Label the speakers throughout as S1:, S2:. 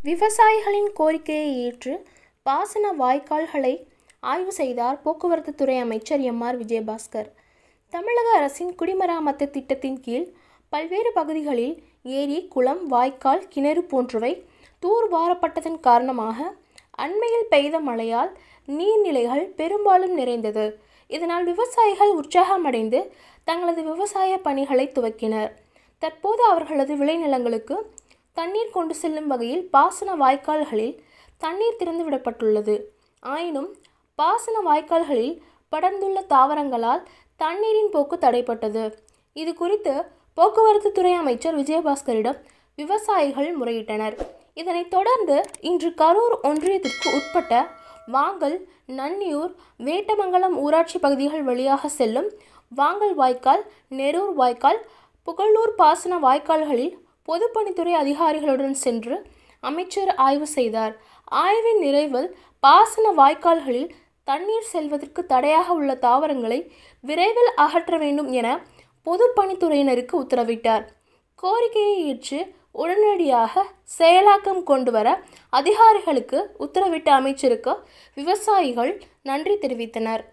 S1: விவசாயிகளின் கோரிக்கையை ஏற்று பாசன வாய்க்கால்களை ஆய்வு செய்தார் போக்குவரத்து துறை அமைச்சர் எம் ஆர் விஜயபாஸ்கர் தமிழக அரசின் குடிமராமத்து திட்டத்தின் கீழ் பல்வேறு பகுதிகளில் ஏரி குளம் வாய்க்கால் கிணறு போன்றவை தூர்வாரப்பட்டதன் காரணமாக அண்மையில் பெய்த மழையால் நீர்நிலைகள் பெரும்பாலும் நிறைந்தது இதனால் விவசாயிகள் உற்சாகமடைந்து தங்களது விவசாய பணிகளை துவக்கினர் தற்போது அவர்களது விளைநிலங்களுக்கு தண்ணீர் கொண்டு செல்லும் வகையில் பாசன வாய்க்கால்களில் தண்ணீர் திறந்து விடப்பட்டுள்ளது ஆயினும் பாசன வாய்க்கால்களில் படர்ந்துள்ள தாவரங்களால் தண்ணீரின் போக்கு தடைப்பட்டது இது குறித்து போக்குவரத்து துறை அமைச்சர் விஜயபாஸ்கரிடம் விவசாயிகள் முறையிட்டனர் இதனைத் தொடர்ந்து இன்று கரூர் ஒன்றியத்திற்கு உட்பட்ட வாங்கல் நன்னியூர் வேட்டமங்கலம் ஊராட்சி பகுதிகள் வழியாக செல்லும் வாங்கல் வாய்க்கால் நெரூர் வாய்க்கால் புகழூர் பாசன வாய்க்கால்களில் பொதுப்பணித்துறை அதிகாரிகளுடன் சென்று அமைச்சர் ஆய்வு செய்தார் ஆய்வின் நிறைவில் பாசன வாய்க்கால்களில் தண்ணீர் செல்வதற்கு தடையாக உள்ள தாவரங்களை விரைவில் அகற்ற வேண்டும் என பொதுப்பணித்துறையினருக்கு உத்தரவிட்டார் கோரிக்கையை ஏற்று உடனடியாக செயலாக்கம் கொண்டு வர அதிகாரிகளுக்கு உத்தரவிட்ட அமைச்சருக்கு விவசாயிகள் நன்றி தெரிவித்தனர்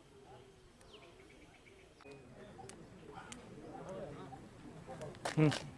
S2: ம்